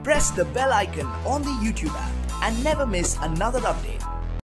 press the bell icon on the YouTube app and never miss another update.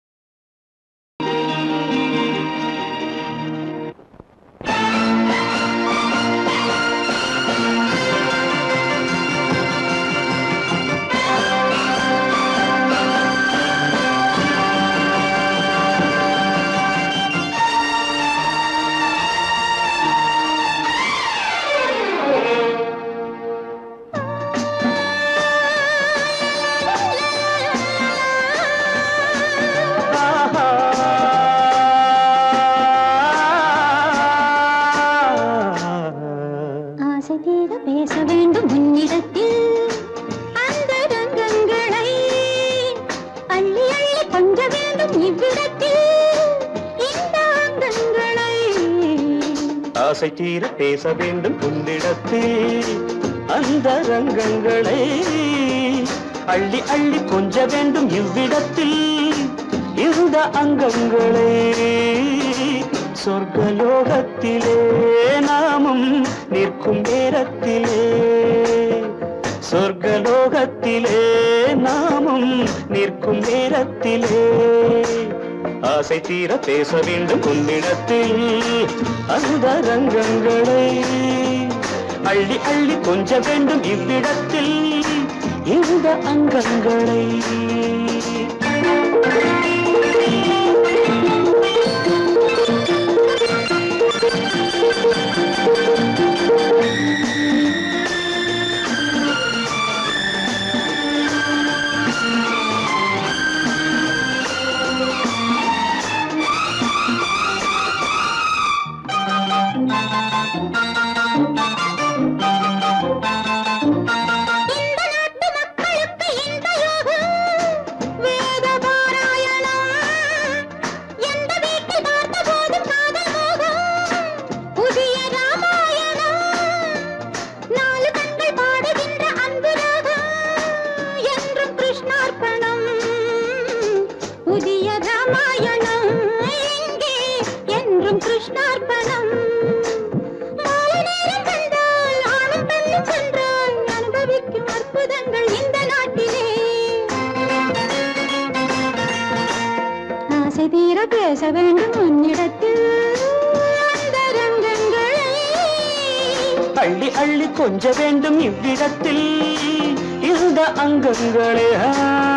ஆசை தீர பேச வேண்டும் உன்னிடத்தில் அந்த ரங்கங்களை அள்ளி அள்ளி கொஞ்ச வேண்டும் இவ்விடத்தில் இந்த அங்கங்களை ஆசை தீர பேச வேண்டும் உன்னிடத்தில் அந்த ரங்கங்களை அள்ளி அள்ளி கொஞ்ச வேண்டும் இவ்விடத்தில் இந்த அங்கங்களை சொர்க்கலோகத்திலே நாமும் நிற்கும் நேரத்திலே சொர்க்கலோகத்திலே நாமும் நிற்கும் நேரத்திலே ஆசை தீர பேச வேண்டும் உன்னிடத்தில் அந்த ரங்கங்களை அள்ளி அள்ளி கொஞ்ச வேண்டும் இவ்விடத்தில் இந்த அங்கங்களை இந்த நாட்டு மக்களுக்கு இந்த யோகம் வேத பாராயணம் எந்த வீட்டில் பார்த்த போதும் காதல் மோகம் புதிய ராமாயணம் நாலு கண்கள் பாடுகின்ற அன்பு ராகம் என்றும் கிருஷ்ணார்ப்பணம் புதிய ராமாயணம் எங்கே என்றும் கிருஷ்ணார்ப்பணம் மாலை நேரம் வந்தால் ஆணும் பெண்ணும் சென்றால் அனுபவிக்கும் அற்புதங்கள் இந்த நாட்டிலே ஆசை தீர பேச வேண்டும் உன்னிடத்தில் அந்த ரங்கங்களை அள்ளி அள்ளி கொஞ்ச வேண்டும் இவ்விடத்தில் இந்த அங்கங்களே ஆ.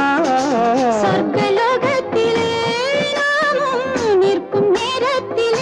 சொர்க்கலோகத்திலே நாமும் நிற்கும் நேரத்திலே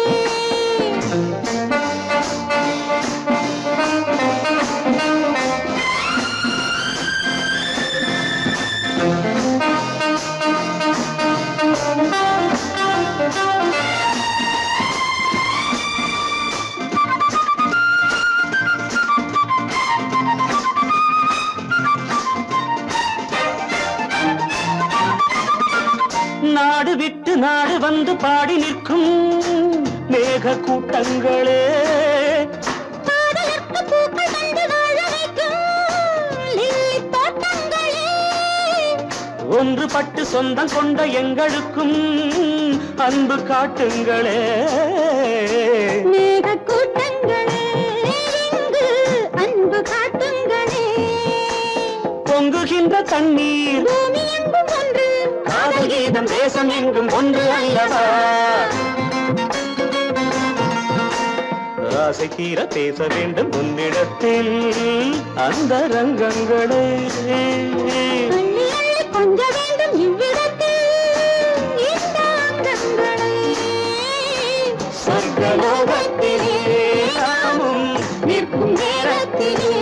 நாடு விட்டு நாடு வந்து பாடி நிற்கும் மேக கூட்டங்களே காதலர்க்கு பூக்கள் தந்து வாழ வைக்கும் லில்லி தோட்டங்களே ஒன்று பட்டு சொந்தம் கொண்ட எங்களுக்கும் அன்பு காட்டுங்களே மேக கூட்டங்களே இங்கு அன்பு காட்டுங்களே பொங்குகின்ற தண்ணீர் பூமி எங்கும் ஒன்று காதல் கீதம் தேசம் எங்கும் ஒன்று அல்லவா ஆசை தீர பேச வேண்டும் உன்னிடத்தில் அந்த ரங்கங்களே அள்ளி அள்ளி கொஞ்ச வேண்டும் இவ்விடத்தில் இந்த அங்கங்களை சொர்க்கலோகத்திலே நாமும் நிற்கும் நேரத்திலே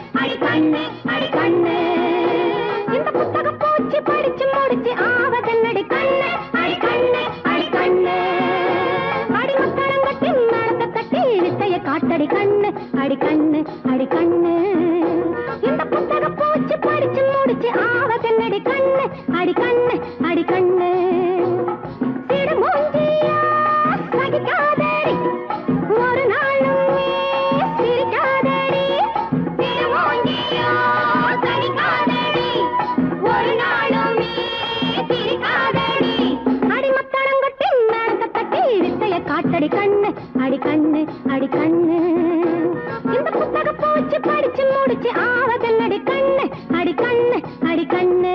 அடி கண்ணு அடி கண்ணு இந்த புத்தக பூச்சி படிச்சு முடிச்சு ஆவதன்னடி கண்ணு அடி கண்ணு அடி கண்ணு அடி முத்தளங்கட்டி நடக்க கட்டி வித்தைய காட்டடி கண்ணு அடி கண்ணு அடி கண்ணு இந்த புத்தக பூச்சி படிச்சு முடிச்சு ஆவதன்னடி கண்ணு அடி கண்ணு அடி கண்ணு சிடு மூஞ்சியா சகிக்காதடி ஒரு நாளும் சிரிக்காதடி சிடு மூஞ்சியா சகிக்காதடி ஒரு நாளும் சிரிக்காதடி அடி மத்தளங்கட்டி நடக்க கட்டி வித்தைய காட்டடி கண்ணு அடி கண்ணு அடி கண்ணு இந்த புத்தக பூச்சி படிச்சு முடிச்சு ஆவதன்னடி கண்ணு அடி கண்ணு அடி கண்ணு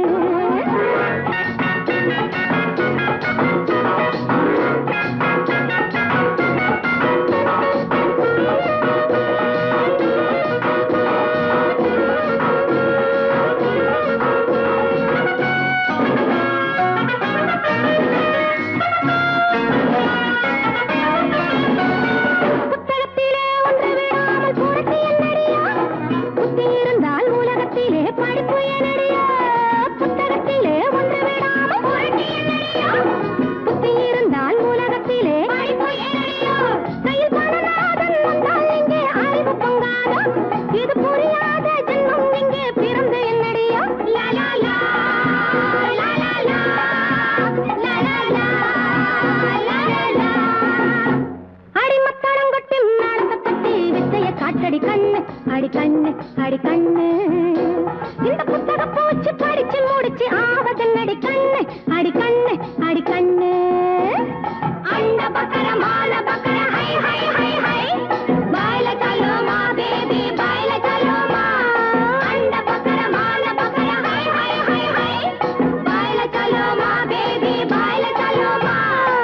புத்தகத்திலே ஒன்று விடாமல் புரட்டி என்னடியா புத்தி இருந்தால் உலகத்திலே படிப்பு என்னடியா புத்தகத்திலே ஒன்று விடாமல் புரட்டி என்னடியா புத்தி இருந்தால் உலகத்திலே படிப்பு என்னடியா கையில் பணநாதன் வந்தால் இங்கே அறிவு பொங்காதா இது புரியாத ஜென்மம் இங்கே பிறந்து என்னடியா லா லா லா லா லா லா லா லா லா லா லா லா அடி மத்தளங்கொட்டி நடக்க கட்டி வித்தைய காட்டடி கண்ணு அடி கண்ணு அடி கண்ணு இந்த புத்தக பூச்சி படிச்சு முடிச்சு ஆவதன்னடி கண்ணு அடி கண்ணு அடி கண்ணு அண்ட பக்கர மால பக்கர ஹை ஹை ஹை ஹை பாயில சலோமா பேபி பாயில சலோமா அண்ட பக்கர மால பக்கர ஹை ஹை ஹை ஹை பாயில சலோமா பேபி பாயில சலோமா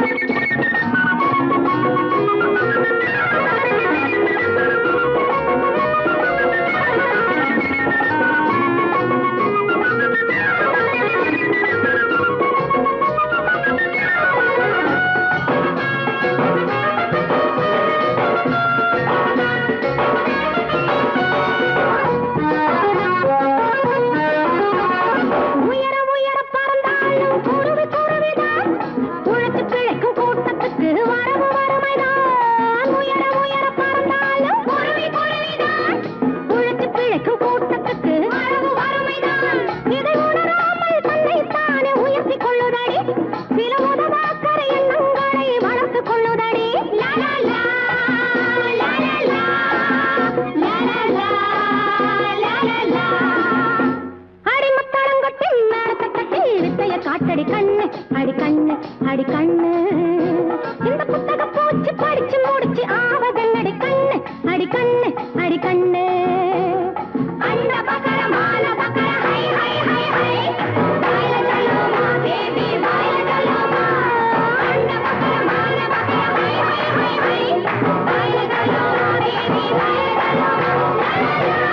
உயர உயர பறந்தாலும் குருவி குருவிதான் உழைச்சு பிழைக்கும் கூட்டத்துக்கு வரவு வறுமைதான் உயர உயர பறந்தாலும் குருவி குருவிதான் உழைச்சு பிழைக்கும் கூட்டத்துக்கு வரவு வறுமைதான் இதை உணராமல் தன்னை தானே உயர்த்திக் கொள்ளுதடி சில உதவாக்கர எண்ணங்களை வளர்த்துக் கொள்ளுதடி லா லா லா லா லா லா லா லா லா லா லா லா அடி மத்தளங்கொட்டி நடக்க கட்டி வித்தைய காட்டடி கண்ணு அடி கண்ணு அடி கண்ணு இந்த புத்தக பூச்சி படிச்சு முடிச்சு ஆவதன்னடி கண்ணு அடி கண்ணு அடி கண்ணு அண்ட பக்கர மால பக்கர ஹை ஹை ஹை ஹை பாயில சலோமா பேபி பாயில சலோமா அண்ட பக்கர மால பக்கர ஹை ஹை ஹை ஹை பாயில சலோமா பேபி பாயில சலோமா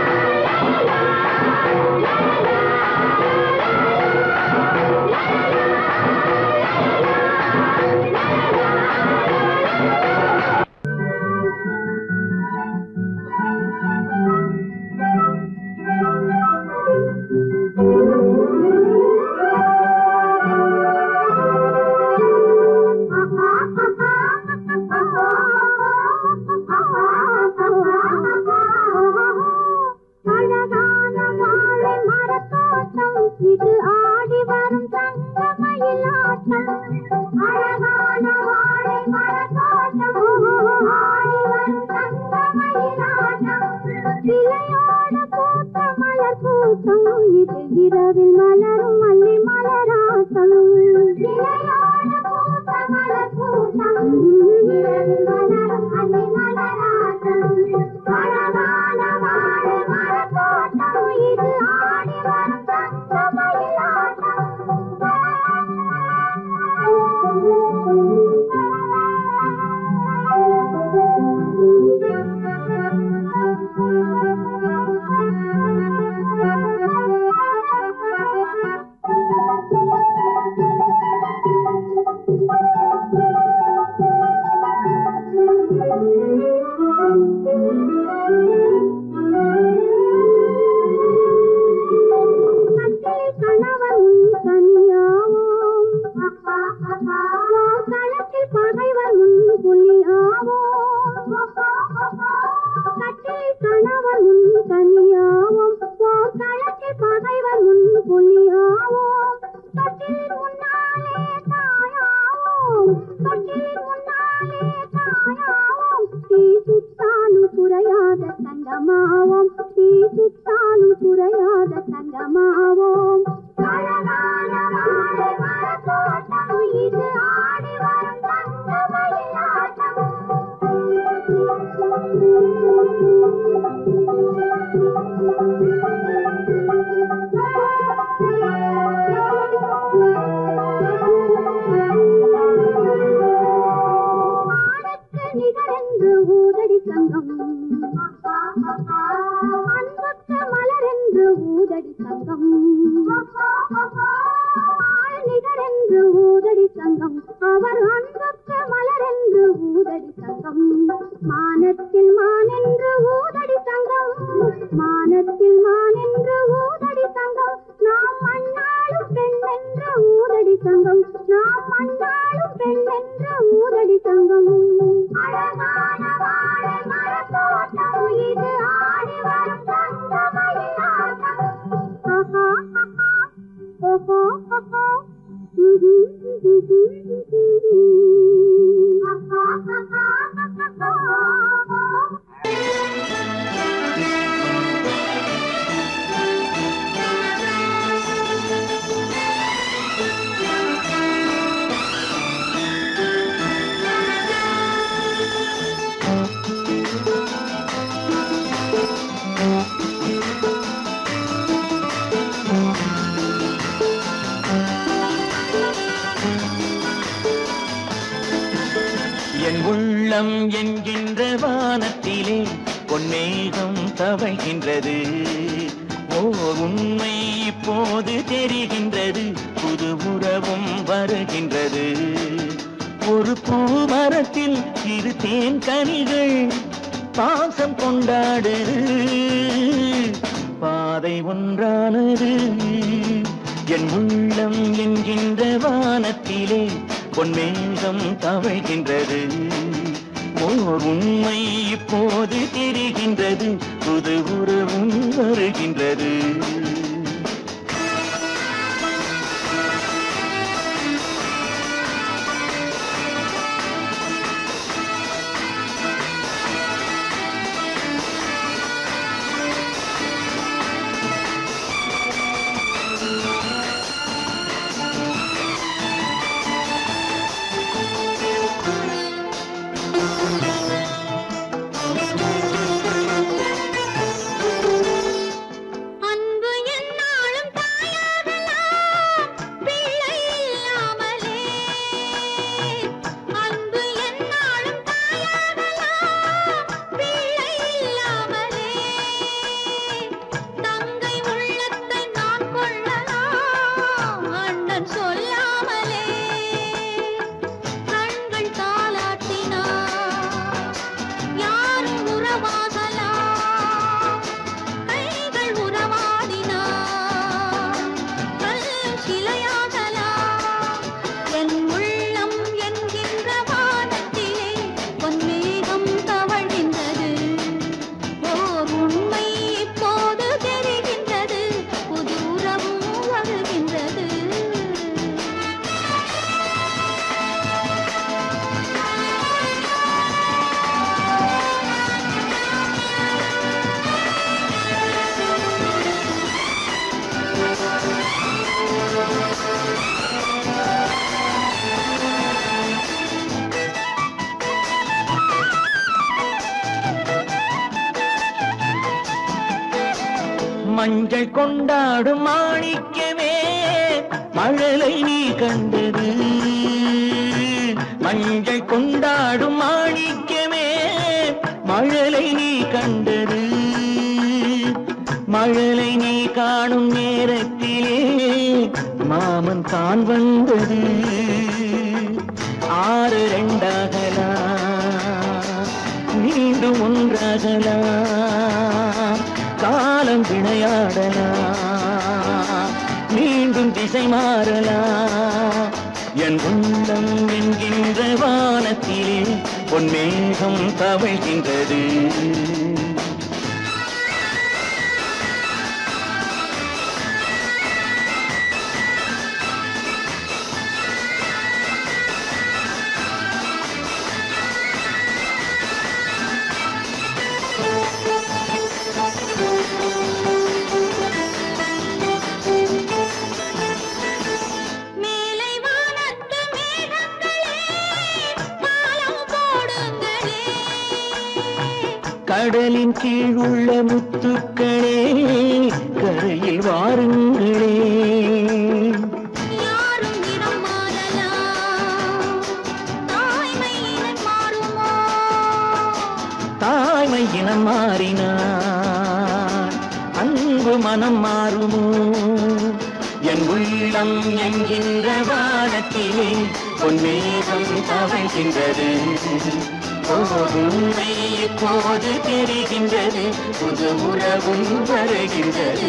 அழகான வாழை மரத்தோட்டம் இது ஆடி வரும் தங்கமயிலாட்டம் அழகான வாழை மரத்தோட்டம் ஆடி வரும் தங்கமயிலாட்டம் கிளையோட பூத்த மலர் பூத்தம் இது இரவில் மலரும் மல்லி மலராட்டம் கிளையோட பூத்த மலர் பூத்தம் இரவில் மலரும் மல்லி மலராட்டம் அழகான வாழை மரத்தோட்டம் இது ஆடி வரும் தங்கமயிலாட்டம் நாளும் குறையாத தங்கமாவோம் அழகான வாழை மரத்தோட்டம் இது ஆடி வரும் தங்கமயிலாட்டம் ஆடற்கு நிகரென்று ஊதடி சங்கம் அன்புக்கு மலரென்று ஊதடி சங்கம் ஆள் நிகரென்று ஊதடி சங்கம் அவர் அன்புக்கு மலரென்று ஊதடி சங்கம் மானத்தில் மானென்று ஊதடி சங்கம் மானத்தில் மானென்று ஊதடி சங்கம் நாம் மண்ணாளும் பெண் என்ற ஊதடி சங்கம் நாம் மண்ணாளும் பெண் என்ற ஊதடி சங்கம் அழகான வாழை மரத்தோட்டம் இது ஆடி வரும் தங்கமயிலாட்டம் ஆஹா ஆஹா ஓஹோ ஓஹோ ம்ஹும், ம்ஹும், ம்ஹும். ஆஹா ஆஹா ஆஹா என் உள்ளம் என்கின்ற வானத்திலே பொன்னேகம் தவழ்கின்றது ஓர் உண்மை இப்போது தெரிகின்றது புது உறவும் வருகின்றது ஒரு பூமரத்தில் இரு தேன் கனிகள் பாசம் கொண்டாடு பாதை ஒன்றானது என் உள்ளம் என்கின்ற வானத்திலே பொன்மேகம் தவழ்கின்றது ஓர் உண்மை இப்போது தெரிகின்றது புது உறவும் வருகின்றது அன்பு என்னாலும் தாயாகலாம் பிள்ளை இல்லாமலே அன்பு என்னாலும் தாயாகலாம் பிள்ளை இல்லாமலே தங்கை உள்ளத்தை நான் கொள்ளலாம் அண்ணன் சொல்லாமலே கண்கள் தாளாட்டினார் யாரும் உறவாகலாம் கைகள் உறவாடினார் கல் சிலையாகலாம் என் உள்ளம் என்கின்ற வானத்திலே பொன்மேகம் தவழ்கின்றது ஓர் உண்மை இப்போது தெரிகின்றது புது உறவும் வருகின்றது மஞ்சள் கொண்டாடும் மாணிக்கமே மழலை நீ கண்டது மஞ்சள் கொண்டாடும் மாணிக்கமே மழலை நீ கண்டது மழலை நீ காணும் நேரத்திலே மாமன் தான் வந்தது ஆறு ரெண்டாகலாம் மீண்டும் ஒன்றாகலாம் காலம் விளையாடலாம் மீண்டும் திசை மாறலாம் என் உள்ளம் என்கின்ற வானத்திலே பொன்மேகம் தவழ்கின்றது கடலின் கீழ் உள்ள முத்துக்களே கரையில் வாருங்களே யாரும் நிறம் மாறலாம் தாய்மை இனம் மாறுமோ தாய்மை இனம் மாறினார் அன்பு மனம் மாறுமோ என் உள்ளம் என்கின்ற வானத்திலே பொன்மேகம் தவழ்கின்றது உண்மை இப்போது தெரிகின்றது புது உறவும் வருகின்றது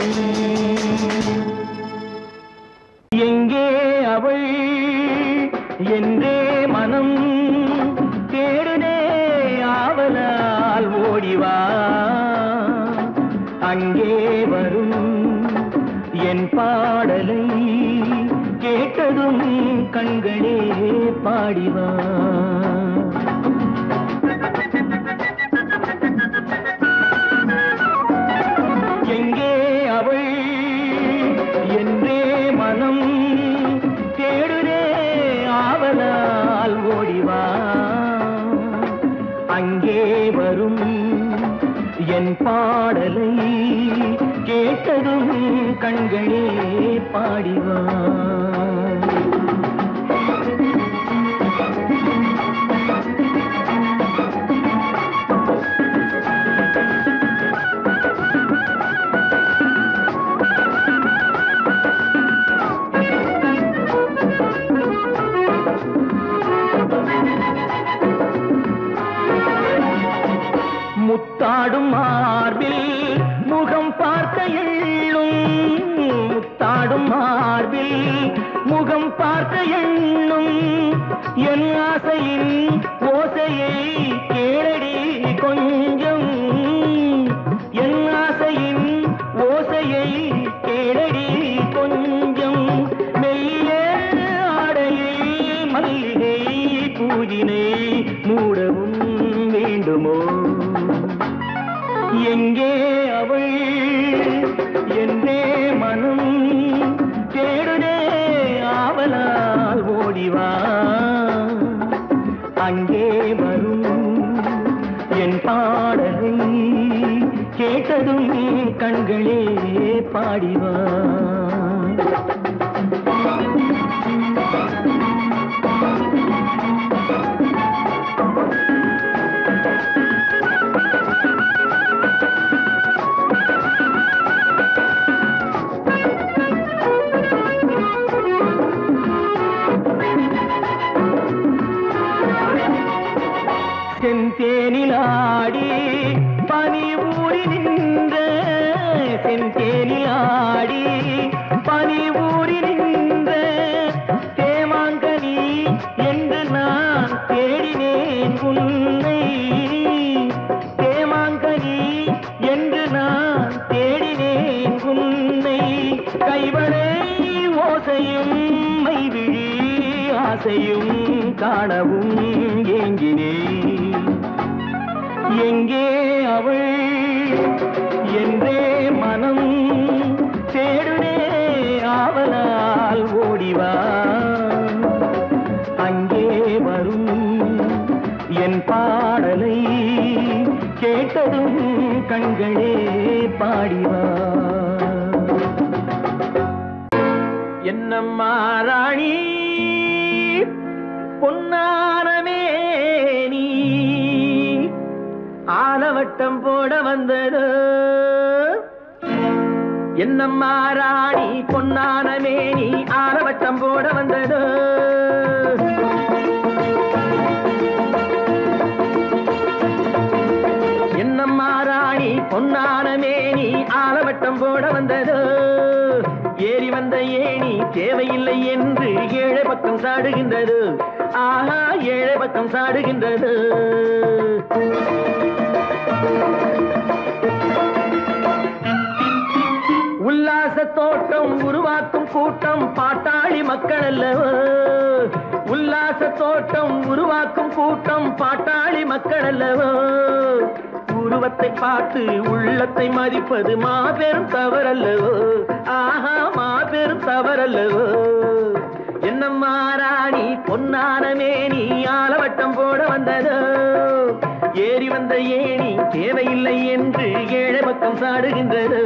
எங்கே அவள் என்றே மனம் தேடுனே ஆவலால் ஓடிவா அங்கே வரும் என் பாடலை கேட்டதும் கண்களே பாடிவா எங்கே அவள் என்றே மனம் தேடுதே ஆவலால் ஓடிவா அங்கே வரும் என் பாடலை கேட்டதும் கண்களே பாடிவா முத்தாடும் மார்பில் முகம் பார்க்க எண்ணும் முத்தாடும் மார்பில் முகம் பார்க்க எண்ணும் என் ஆசையின் ஓசையை கேளடி கொஞ்சம் என் ஆசையின் ஓசையை கேளடி கொஞ்சம் மெல்லிய ஆடையில் மல்லிகை பூஜினை மூடவும் வேண்டுமோ எங்கே அவள் என்றே மனம் தேடுதே ஆவலால் ஓடிவா அங்கே வரும் என் பாடலை கேட்டதும் கண்களே பாடிவா செந்தேனிலாடி பனி ஊறி நின்ற செந்தேனிலாடி பனி ஊறி நின்ற தேமாங்கனி என்று நான் தேடினேன் உன்னை தேமாங்கனி என்று நான் தேடினேன் உன்னை கைவளை ஓசையும் மைவிழி ஆசையும் காணவும் ஏங்கினேன் எங்கே அவள் என்றே மனம் தேடுனே ஆவலால் ஓடிவா அங்கே வரும் என் பாடலை கேட்டதும் கண்களே பாடிவா என்னம்மா ராணி பொன்னானமே நீ ஆலவட்டம் போட வந்தது என்னம்மா ராணி பொன்னானமே நீ ஆலவட்டம் போட வந்தது என்னம்மா ராணி பொன்னானமே நீ ஆலவட்டம் போட வந்தது ஏறி வந்த ஏணி தேவையில்லை என்று ஏழை பக்கம் சாடுகின்றது ஆஹா ஏழை பக்கம் சாடுகின்றது உல்லாச தோட்டம் உருவாக்கும் கூட்டம் பாட்டாளி மக்கள் அல்லவோ உல்லாச தோட்டம் உருவாக்கும் கூட்டம் பாட்டாளி மக்கள் அல்லவோ உருவத்தை பார்த்து உள்ளத்தை மதிப்பது மாபெரும் தவறல்லவோ ஆஹா மாபெரும் தவறல்லவோ என்னம்மா ராணி பொன்னானமே நீ ஆலவட்டம் போட வந்ததோ ஏறி வந்த ஏணி தேவையில்லை என்று ஏழை பக்கம் சாடுகின்றது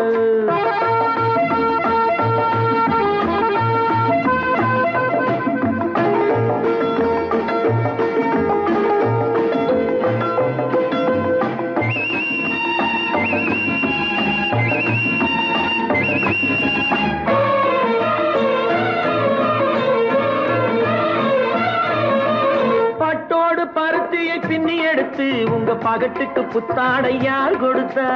பட்டோடு பருத்தியை பின்னி எடுத்து உங்க பகட்டுக்கு புத்தாடை யார் கொடுத்தா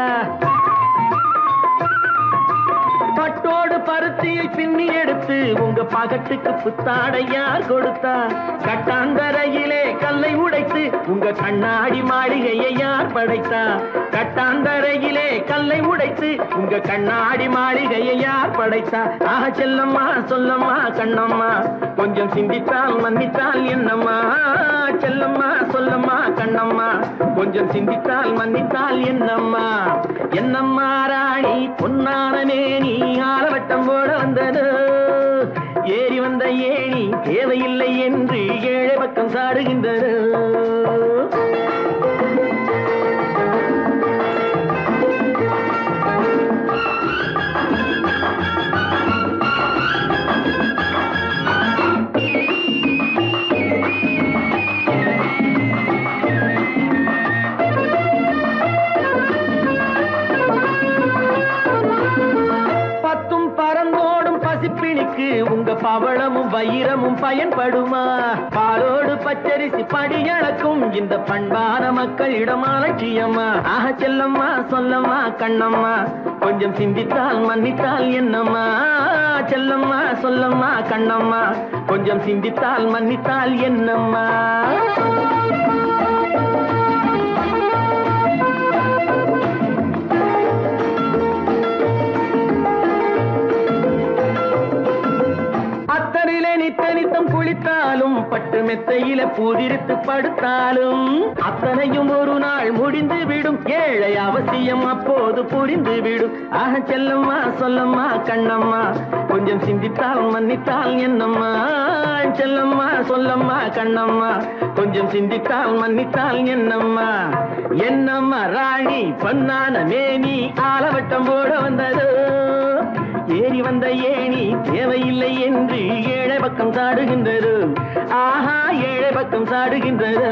பட்டோடு பருத்தியை பின்னி எடுத்து உங்க பகட்டுக்கு புத்தாடை யார் கொடுத்தா கட்டாந்தரையிலே கல்லை உடைத்து உங்க கண்ணாடி மாளிகையை யார் படைத்தா கட்டாந்தரையிலே கல்லை உடைத்து உங்க கண்ணாடி மாளிகையை யார் படைத்தா ஆஹ செல்லம்மா சொல்லம்மா கண்ணம்மா கொஞ்சம் சிந்தித்தால் மன்னித்தால் என்னம்மா செல்லம்மா சொல்லம்மா கண்ணம்மா கொஞ்சம் சிந்தித்தால் மன்னித்தால் என்னம்மா என்னம்மா ராணி பொன்னான மேனி ஆலவட்டம் போட வந்தது ஏறி வந்த ஏணி தேவையில்லை என்று ஏழை பக்கம் சாடுகின்றது பத்தும் பறந்தோடும் பசிப்பிணிக்கு உங்க பவளமும் வைரமும் பயன்படுமா பாலோடு பச்சரிசி படியளக்கும் இந்த பண்பான மக்களிடம் அலட்சியமா ஆக செல்லம்மா சொல்லம்மா கண்ணம்மா கொஞ்சம் சிந்தித்தால் மன்னித்தால் என்னம்மா செல்லம்மா சொல்லம்மா கண்ணம்மா கொஞ்சம் சிந்தித்தால் மன்னித்தால் என்னம்மா அத்தனிலே நித்தனித்தம் குளித்தாலும் பட்டு மெத்தையில பூதிரித்து படுத்தாலும் அத்தனையும் ஒரு நாள் முடிந்து விடும் ஏழை அவசியம் அப்போது புரிந்து விடும் ஆக செல்லம்மா சொல்லம்மா கண்ணம்மா கொஞ்சம் சிந்தித்தால் மன்னித்தால் என்னம்மா செல்லம்மா சொல்லம்மா கண்ணம்மா கொஞ்சம் சிந்தித்தால் மன்னித்தால் என்னம்மா என்னம்மா ராணி பொன்னான மேனி ஆலவட்டம் போட வந்தது ஏறி வந்த ஏணி தேவையில்லை என்று ஏழை பக்கம் சாடுகின்றது ஆஹா ஏழை பக்கம் சாடுகின்றது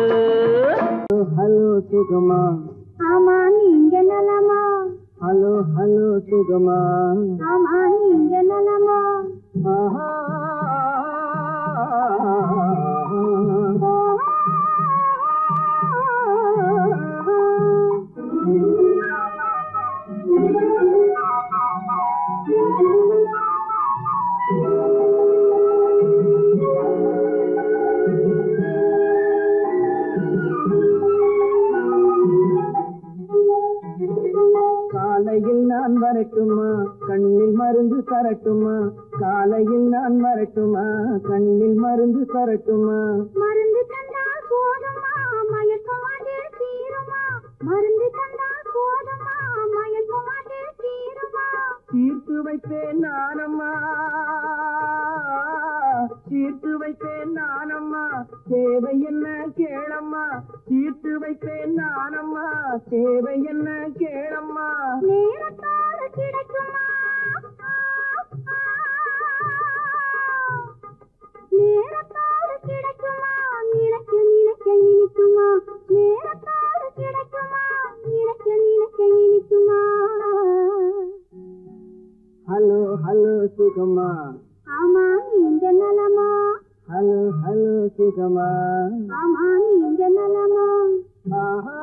ஹலோ சுகமா ஆமா நீங்க நலமா ஹலோ ஹலோ சுகமா ஆமா நீங்க நலமா ஆஹா காலையில் நான் வரட்டுமா கண்ணில் மருந்து தரட்டுமா காலையில் நான் வரட்டுமா கண்ணில் மருந்து தரட்டுமா மருந்து தந்தால் போதுமா மயக்கமாட்டே தீருமா மருந்து தந்தால் போதுமா மயக்கமாட்டே தீருமா தீர்த்து வைப்பேன் நானம்மா தீர்த்து வைப்பேன் நானம்மா தேவை என்ன கேளம்மா தீர்த்து வைப்பேன் நானம்மா தேவை என்ன கேளம்மா நேரத்தோடு கிடைக்குமா நேரத்தோடு கிடைக்குமா நினைக்க நினைக்க இனிக்குமா நேரத்தோடு கிடைக்குமா நினைக்க நினைக்க இனிக்குமா ஹலோ ஹலோ சுகமா ஆமா நீங்க நலமா ஹலோ ஹலோ சுகமா ஆமா நீங்க நலமா ஆஹா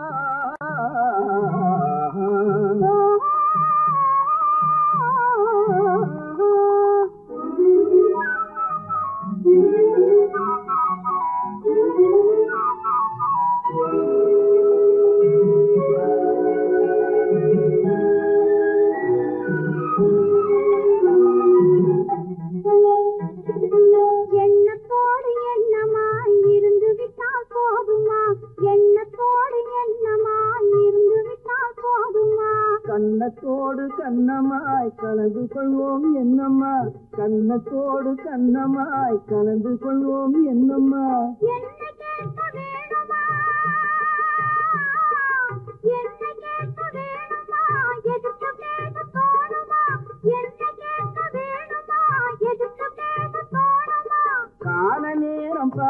எண்ணத்தோடு எண்ணமாய் இருந்து விட்டால் போதுமா எண்ணத்தோடு எண்ணமாய் இருந்து விட்டால் போதுமா கண்ணத்தோடு கண்ணமாய் கலந்து கொள்வோம் என்னம்மா கண்ணத்தோடு கண்ணமாய் கலந்து கொள்வோம் என்னம்மா என்ன கேட்க வேணுமா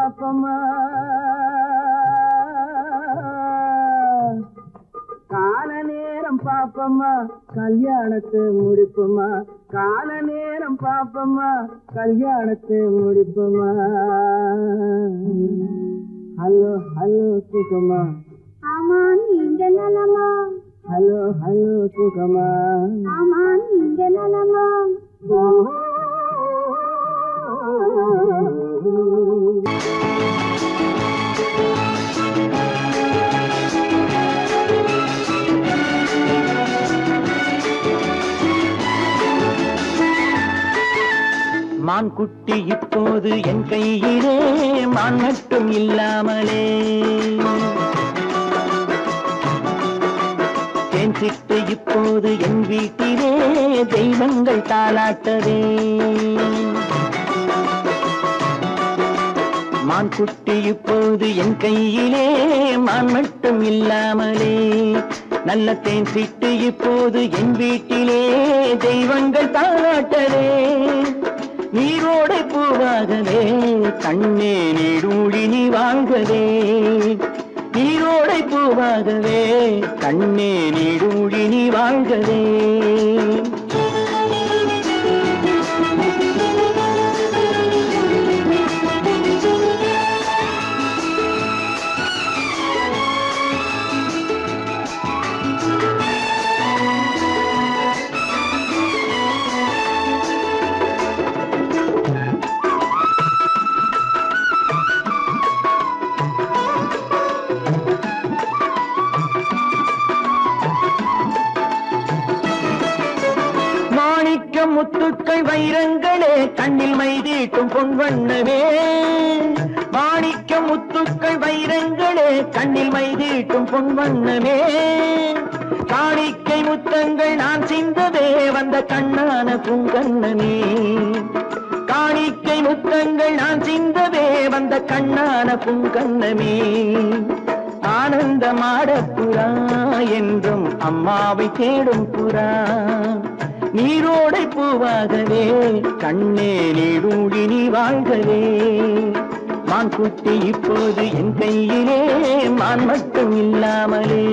பாப்பம்மா கால நேரம் பாப்பம்மா கல்யாணத்தை முடிப்போமா கால நேரம் பாப்பம்மா கல்யாணத்தை முடிப்போமா ஹலோ ஹலோ சுகமா ஆமா நீங்க நலமா ஹலோ ஹலோ சுகமா ஆமா நீங்க நலமா மான் குட்டி இப்போது என் கையிலே மான் மட்டும் இல்லாமலே தேன் சிட்டு இப்போது என் வீட்டிலே தெய்வங்கள் தாளாட்டவே மான் குட்டி இப்போது என் கையிலே மான் மட்டும் இல்லாமலே நல்ல தேன் சிட்டு இப்போது என் வீட்டிலே தெய்வங்கள் தாளாட்டவே நீரோடை பூவாகவே கண்ணே நீடூழி நீ வாங்கவே நீரோடை பூவாகவே கண்ணே நீடூழி நீ வாங்கவே மாணிக்க முத்துக்கள் வைரங்களே கண்ணில் மைதீட்டும் பொன்வண்ணமே மாணிக்க முத்துக்கள் வைரங்களே கண்ணில் மைதீட்டும் பொன்வண்ணமே காணிக்கை முத்தங்கள் நான் சிந்தவே வந்த கண்ணான பூங்கண்ணமே காணிக்கை முத்தங்கள் நான் சிந்தவே வந்த கண்ணான பூங்கண்ணமே ஆனந்தமாட புறா என்றும் அம்மாவை தேடும் புறா நீரோடை பூவாகவே கண்ணே நீடூழி நீ வாழ்கவே மான் குட்டி இப்போது என் கையிலே மான் மட்டும் இல்லாமலே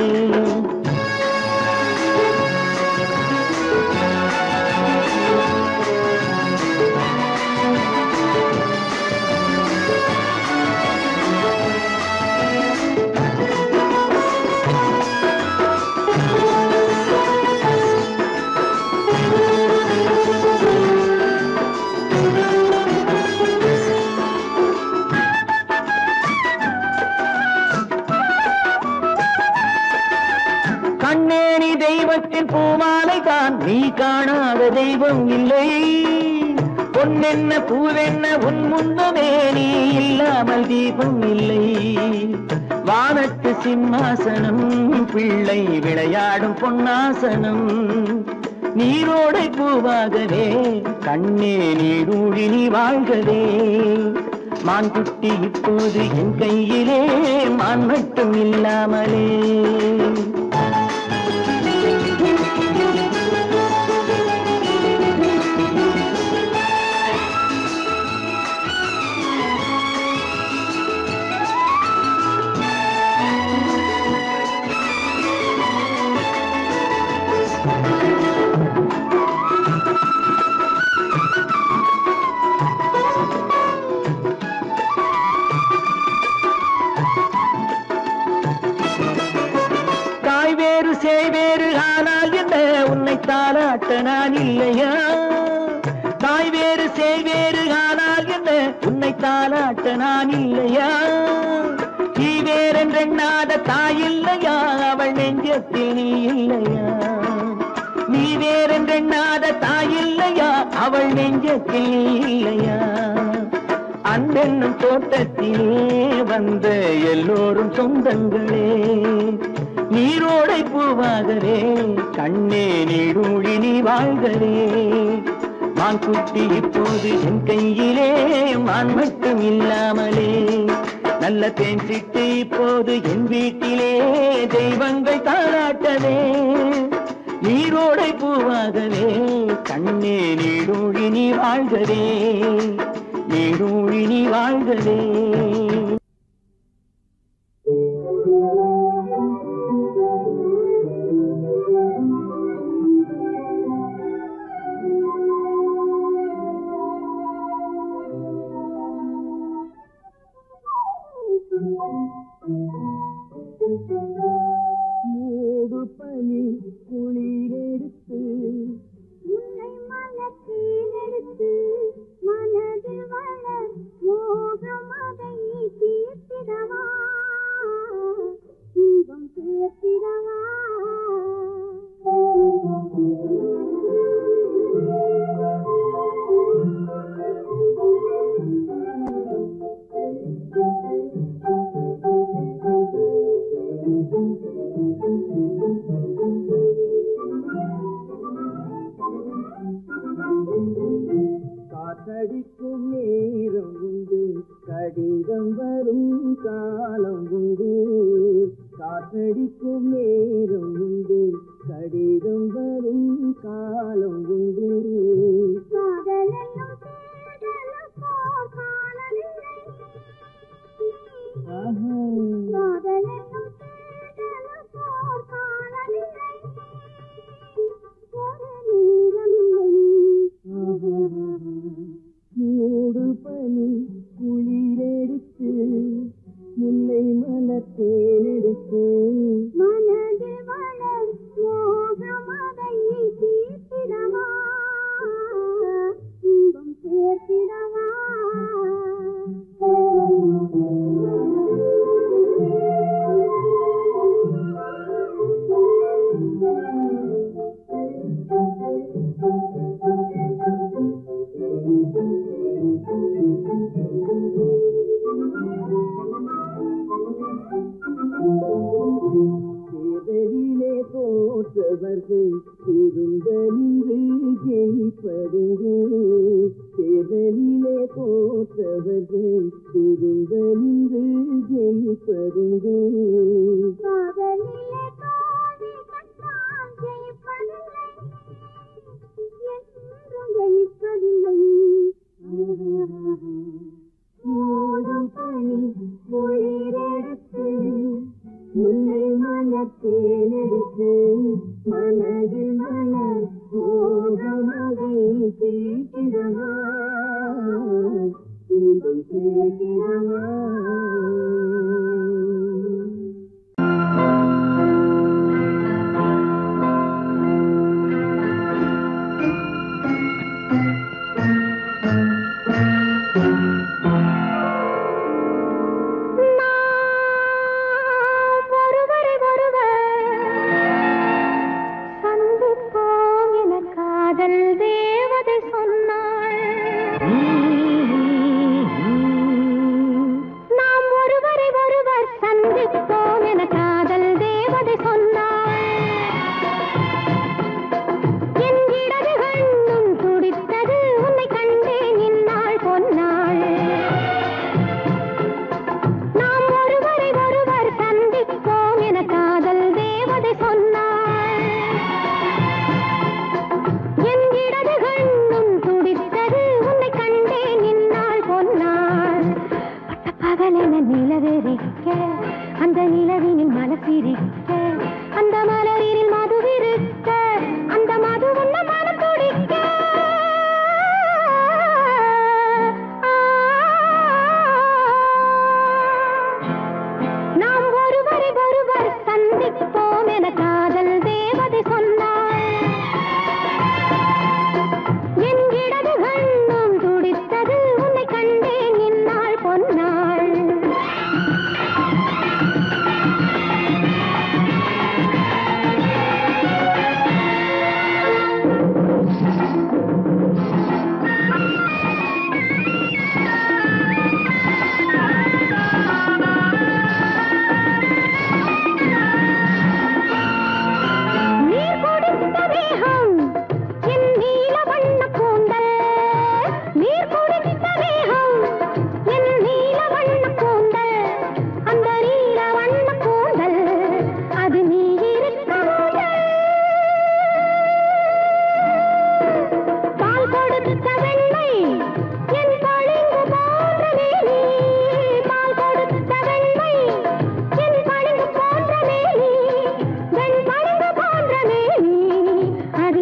கண்ணே நீ தெய்வத்தின் பூமாலை தான் நீ காணாத தெய்வம் இல்லை பொன்னென்ன பூவென்ன உன் முன்னமே நீ இல்லாமல் தீபம் இல்லை வானத்து சிம்மாசனம் பிள்ளை விளையாடும் பொன்னாசனம் நீரோடை பூவாகவே கண்ணே நீடூழி நீ வாழ்கவே மான் குட்டி இப்போது என் கையிலே மான் மட்டும் இல்லாமலே தாய் வேறு சேய் வேறு ஆனால் என்ன உன்னை தாளாட்ட நான் இல்லையா தாய் வேறு சேய் வேறு ஆனால் என்ன உன்னை தாளாட்ட நான் இல்லையா நீ வேறென்றெண்ணாத தாய் இல்லையா அவள் நெஞ்சத்தில் நீ இல்லையா நீ வேறென்றெண்ணாத தாய் இல்லையா அவள் நெஞ்சத்தில் நீ இல்லையா அன்பென்னும் தோட்டத்திலே வந்த எல்லோரும் சொந்தங்களே நீரோடை பூவாகவே கண்ணே நீடூழி நீ வாழ்கவே மான் குட்டி இப்போது என் கையிலே மான் மட்டும் இல்லாமலே நல்ல தேன் சிட்டு இப்போது என் வீட்டிலே தெய்வங்கள் தாராட்டவே நீரோடை பூவாகவே கண்ணே நீடூழி நீ வாழ்கவே நீடூழி நீ வாழ்கவே மூடு பனி குளிரெடுத்து உன்னை மனத்தில் எடுத்து மனதில் வளர் மோகம் அதை தீர்த்திடவா இன்பம் சேர்த்திடவா காத்தடிக்கும் நேரம் உண்டு கடிதம் வரும் காலம் உண்டு காத்தடிக்கும் நேரம் உண்டு கடிதம் வரும் காலம் உண்டு காதலென்னும் தேடலுக்கோர் காலமில்லை. ஆஹா. காதலென்னும் தேடலுக்கோர் காலமில்லை. ஒரு நேரமில்லை. மூடு பனி குளிரெடுத்து முல்லை மலர் தேனெடுத்து மனதில் வளர் மோகம் அதை தீர்த்திடவா இன்பம் சேர்த்திடவா தேர்தலிலே தோற்றவர்கள் திருந்த நின்று ஜெயிப்பதுங்கு தேர்தலிலே தோற்றவர்கள் திருந்த நின்று ஜெயிப்பதுங்கு காதலிலே தோல்வி கண்டால் ஜெயிப்பதில்லை என்றும் ஜெயிப்பதில்லை மூடும் பனி குளிரெடுத்து முல்லை மலர் தேனெடுத்து மனதில் மலர் மோகமதை தீர்க்கிறவா இன்பம் சேர்க்கிறவா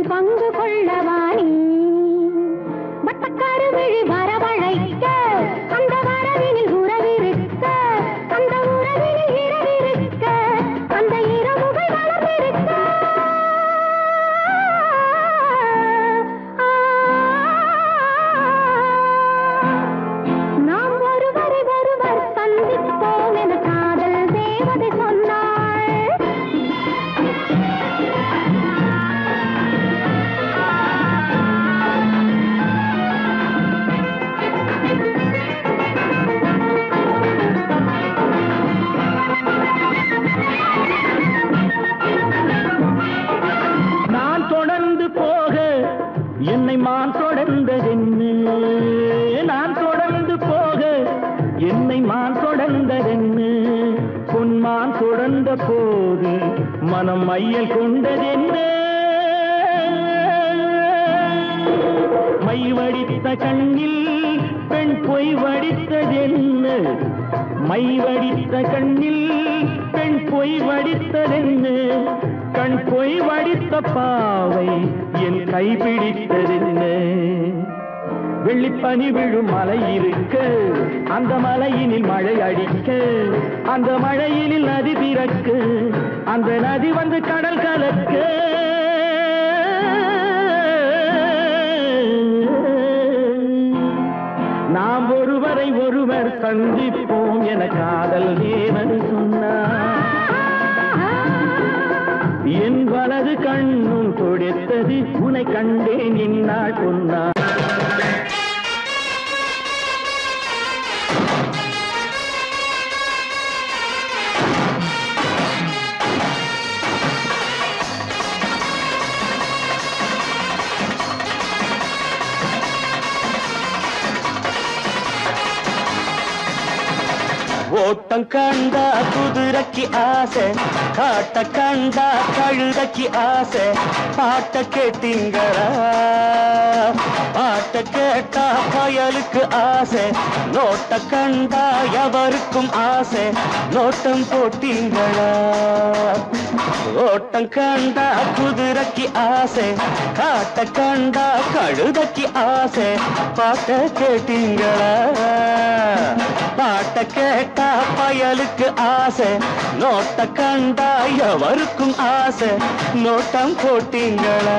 அதில் பங்கு கொள்ளவாணி வட்டக்காரு விழி வரவழைக்க அந்த வரவினில் உறவிருக்க அந்த உறவினில் இரவிருக்க அந்த இரவுகள் வளர்ந்திருக்க நாம் ஒருவரை ஒருவர் சந்திப்போம் என காதல் தேவதை சொன்னாள் நான் தொடர்ந்து போக என்னை மான் தொடர்ந்ததென்னு நான் தொடர்ந்து போக என்னை மான் தொடர்ந்ததென்னு பொன்மான் தொடர்ந்த போது மனம் மையல் கொண்டதென்ன மை வடித்த கண்ணில் பெண் பொய் வடித்ததென்ன மை வடித்த கண்ணில் பெண் பொய் வடித்ததென்ன கண் பொய் வடித்த பாவை என் கை பிடித்ததென்ன வெள்ளிப்பனி விழும் மலை இருக்க அந்த மலையினில் மழை அடிக்க அந்த மழையினில் நதி பிறக்க அந்த நதி வந்து கடல் கலக்க நாம் ஒருவரை ஒருவர் சந்திப்போம் என காதல் தேவன் சொன்னார் என் வலது கண்ணும் துடித்தது உனை கண்டேன் இந்நாள் சொன்னார் ஓட்டம் கண்டா குதிரைக்கு ஆசை காட்ட கண்டா கழுதைக்கு ஆசை பாட்ட கேட்டீங்களா பாட்ட கேட்டா பயலுக்கு ஆசை நோட்ட கண்டா எவருக்கும் ஆசை நோட்டம் போட்டீங்களா ஓட்டம் கண்டா குதிரைக்கு ஆசை காட்ட கண்டா கழுதைக்கு ஆசை பாட்ட கேட்டீங்களா பாட்ட கேட்டா பயலுக்கு ஆசை நோட்ட கண்டா எவருக்கும் ஆசை நோட்டம் போட்டீங்களா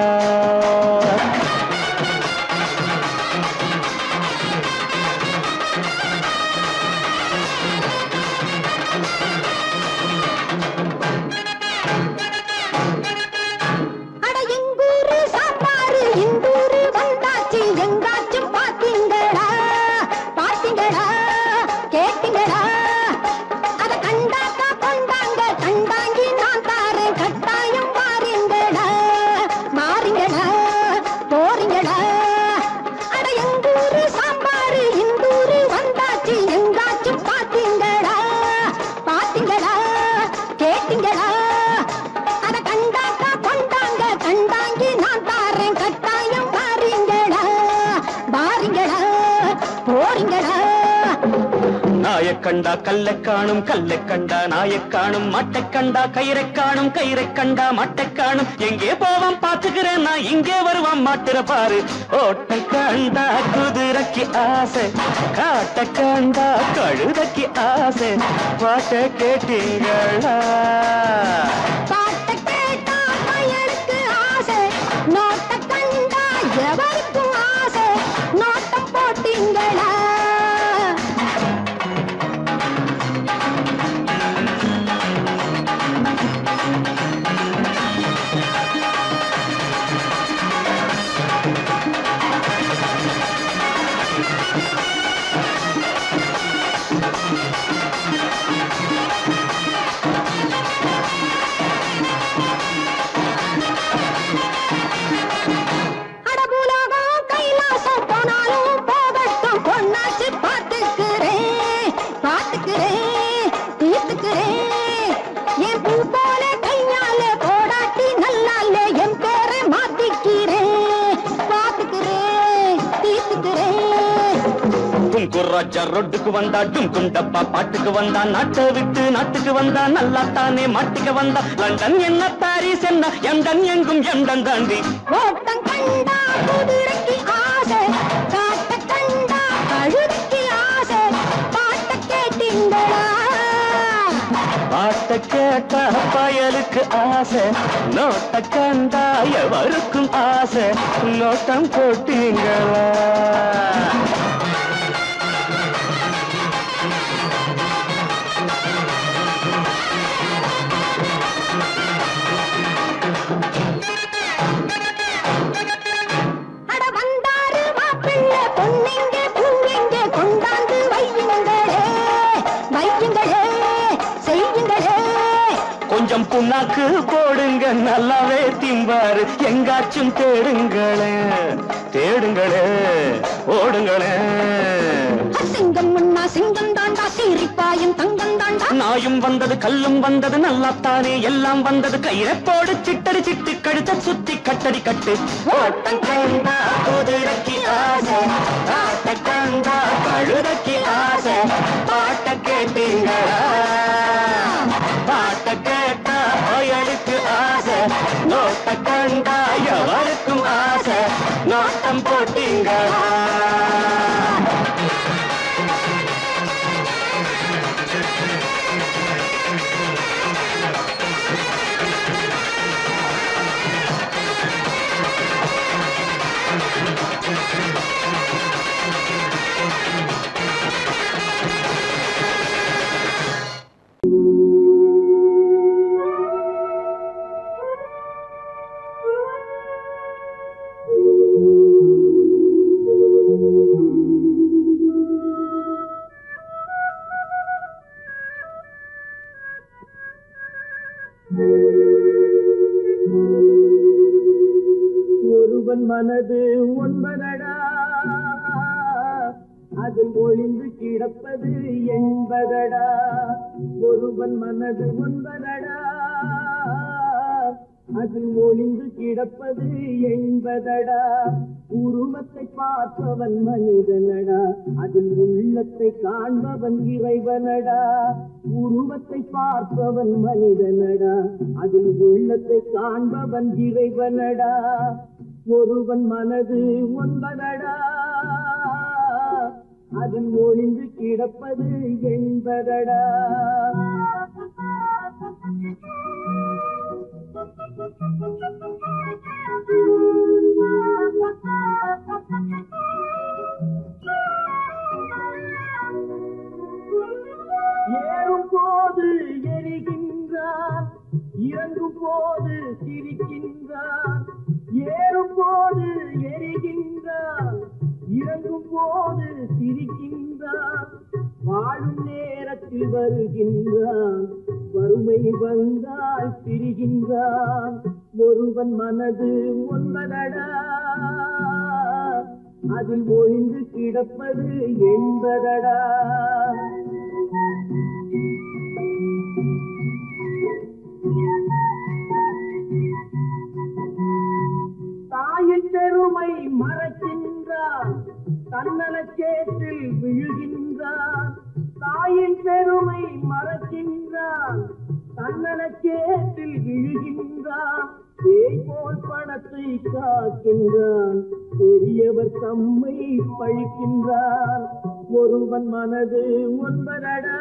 அட எங்கூரு சாப்பாரு இந்தூரு வந்தாச்சு எங்காச்சும் பாத்தீங்களா பாத்தீங்களா கேட்டீங்களா அத கண்டாக்கா கொண்டாங்க கண்டாங்கி நான் தாரேன் கட்டாயம் பாருங்களா மாறிங்களா போறீங்களா அட எங்கூரு சாம்பாரு இந்தூரு வந்தாச்சு எங்காச்சும் பாத்தீங்களா பாத்தீங்களா கேட்டீங்களா அத கண்டாக்கா கொண்டாங்க கண்டாங்கி நான் தாரேன் கட்டாயம் பாருங்களா பாருங்களா போறீங்களா நாயக் கண்டா கல்லை காணும் கல்லை கண்டா நாயக் காணும் மட்டை கண்டா கயிறை காணும் கயிறை கண்டா மட்டை காணும் எங்கே போவான் பாத்துக்கிறேன் நான் இங்கே வருவான் மாட்டுற பாரு ஓட்ட கண்டா குதிரைக்கு ஆசை காட்ட கண்டா கழுதைக்கு ஆசை பாட்ட கேட்டீங்களா பாட்ட கேட்டா பயலுக்கு ஆசை நோட்ட கண்டா எவருக்கும் ஆசை நோட்டம் போட்டீங்களா அட பூலோகம் ராஜா ரொட்டுக்கு வந்தா டும் குண்டப்பா பாட்டுக்கு வந்தா நாட்டை விட்டு நாட்டுக்கு வந்தா நல்லா தானே மாட்டுக்கு வந்தா லண்டன் என்ன பாரிஸ் என்ன எண்டன் எங்கும் எண்டன் தாண்டி ஓட்டம் கண்டா குதிரைக்கு ஆசை காட்ட கண்டா கழுதைக்கு ஆசை பாட்ட கேட்டீங்களா பாட்ட கேட்டா பயலுக்கு ஆசை நோட்ட கண்டா எவருக்கும் ஆசை நோட்டம் போட்டீங்களா அட வந்தாரு மாப்பிள்ளை பொண்ணுங்க பூவெங்க கொண்டாந்து வையுங்களே வையுங்களே செய்யுங்களே கொஞ்சம் புண்ணாக்கு போடுங்க நல்லாவே திம்பாரு எங்காச்சும் தேடுங்களே தேடுங்களே ஓடுங்களே சிங்கம் முன்னா சிங்கம் தாண்டா சீரிப்பாயும் தங்கம் தாண்டா நாயும் வந்தது கல்லும் வந்தது நல்லாத்தானே எல்லாம் வந்தது கயிறை போடு சிட்டடி சிட்டு கழுத்த சுத்தி கட்டடி கட்டு ஓட்டம் கண்டா குதிரைக்கு ஆசை ஆட்ட கண்டா கழுதைக்கு ஆசை பாட்ட கேட்டீங்களா பாட்ட கேட்டா பயலுக்கு ஆசை நோட்ட கண்டா எவருக்கும் ஆசை நோட்டம் போட்டீங்களா ஒருவன் மனது ஒன்பதடா அதில் ஒளிந்து கிடப்பது என்பதடா ஒருவன் மனது ஒன்பதடா அதில் ஒளிந்து கிடப்பது என்பதடா உருவத்தை பார்ப்பவன் மனிதனடா அதில் உள்ளத்தை காண்பவன் இறைவனடா உருவத்தை பார்ப்பவன் மனிதனடா அதில் உள்ளத்தை காண்பவன் இறைவனடா ஒருவன் மனது ஒன்பதடா அதில் ஒளிந்து கிடப்பது என்பதடா ஏறும் போது எரிகின்றான் இறங்கும் போது சிரிக்கின்றான் ஏறும் போது எரிகின்றான் இறங்கும் போது சிரிக்கின்றான் வாழும் நேரத்தில் வருகின்றான் வறுமை வந்தால் பிரிகின்றான் ஒருவன் மனது ஒன்பதடா அதில் ஒளிந்து கிடப்பது என்பதடா தாயின் பெருமை மறக்கின்றான் தன்னலச்சேற்றில் விழுகின்றான் தாயின் பெருமை மறக்கின்றான் தன்னலச்சேற்றில் விழுகின்றான் பேய் போல் பணத்தை காக்கின்றான் பெரியவர் தம்மை பழிக்கின்றான் ஒருவன் மனது ஒன்பதடா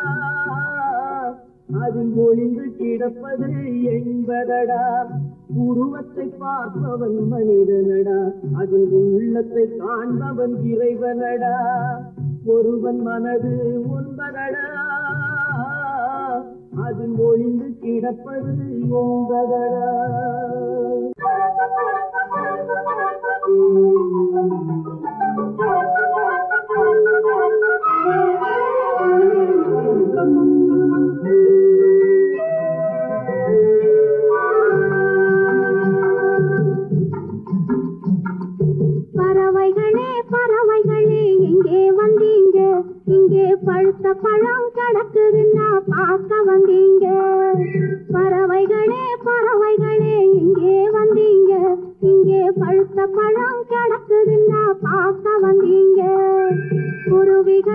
அதில் ஒளிந்து கிடப்பது என்பதடா உருவத்தை பார்ப்பவன் மனிதனடா அதில் உள்ளத்தை காண்பவன் இறைவனடா ஒருவன் மனது ஒன்பதடா அதில் ஒளிந்து கிடப்பது என்பதடா பறவைகளே பறவைகளே எங்கே வந்தீங்க இங்கே பழுத்த பழம் கிடக்குதுன்னா பார்க்க வந்தீங்க பறவைகளே பறவைகளே எங்கே வந்தீங்க இங்கே பழுத்த பழம் கிடக்குதுன்னா பார்க்க வந்தீங்க குருவிகள்